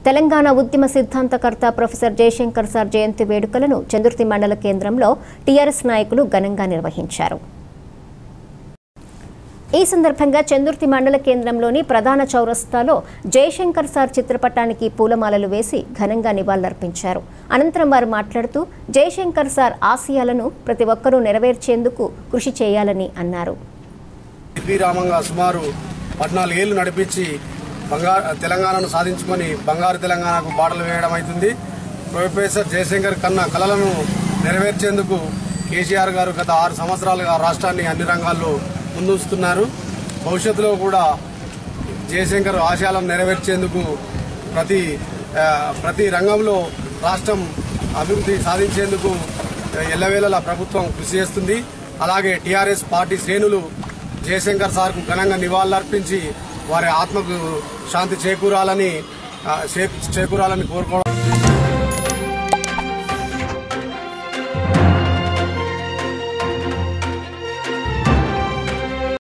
తెలంగాణ ఉద్యమ సిద్ధాంతకర్త professor Jayashankar sir జయంతి వేడుకలను చందుర్తి మండల కేంద్రంలో టీఆర్ఎస్ నాయకులు ఘనంగా నిర్వహించారు ఈ సందర్భంగా చందుర్తి మండల కేంద్రంలోని ప్రధాన చౌరస్తాలో జయశంకర్ సార్ చిత్రపటానికి పూలమాలలు వేసి ఘనంగా నివాళులర్పించారు అనంతరం వారు మాట్లాడుతూ జయశంకర్ సార్ ఆశయాలను ప్రతి ఒక్కరూ నెరవేర్చేందుకు కృషి చేయాలని అన్నారు పి రామంగా సుమారు పద్నాలుగేళ్లు నడిపించి బంగారు తెలంగాణను సాధించుకొని బంగారు తెలంగాణకు బాటలు వేయడం అవుతుంది ప్రొఫెసర్ జయశంకర్ కన్నా కలలను నెరవేర్చేందుకు కేసీఆర్ గారు గత ఆరు సంవత్సరాలుగా రాష్ట్రాన్ని అన్ని రంగాల్లో ముందుస్తున్నారు భవిష్యత్తులో కూడా జయశంకర్ ఆశయాలను నెరవేర్చేందుకు ప్రతి ఆ, ప్రతి రంగంలో రాష్ట్రం అభివృద్ధి సాధించేందుకు ఎల్లవేళలా ప్రభుత్వం కృషి చేస్తుంది అలాగే టీఆర్ఎస్ పార్టీ శ్రేణులు జయశంకర్ సార్కు ఘనంగా నివాళులర్పించి వారి ఆత్మకు శాంతి చేకూరాలని ఆ, చే- చేకూరాలని కోరుకోవడం